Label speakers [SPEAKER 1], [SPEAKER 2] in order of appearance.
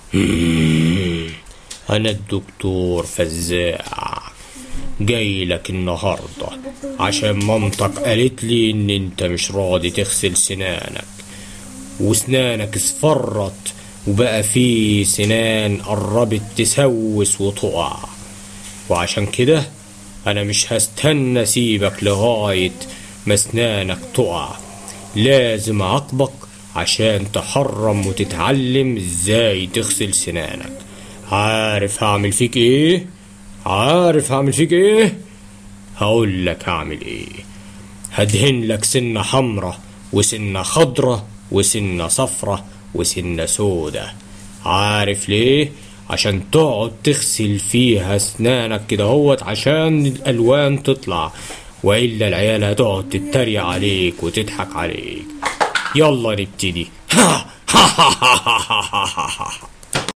[SPEAKER 1] أنا الدكتور فزاع جاي لك النهاردة عشان مامتك قالت لي إن أنت مش راضي تغسل سنانك وسنانك اصفرت وبقى في سنان قربت تسوس وتقع وعشان كده أنا مش هستنى أسيبك لغاية ما سنانك تقع لازم أعاقبك عشان تحرم وتتعلم ازاي تغسل سنانك عارف هعمل فيك ايه عارف هعمل فيك ايه هقول لك هعمل ايه هدهن لك سنة حمرة وسنة خضرة وسنة صفرة وسنة سودة عارف ليه عشان تقعد تغسل فيها اسنانك كده هوت عشان الالوان تطلع والا العيال هتقعد تتريق عليك وتضحك عليك يلا نبتدي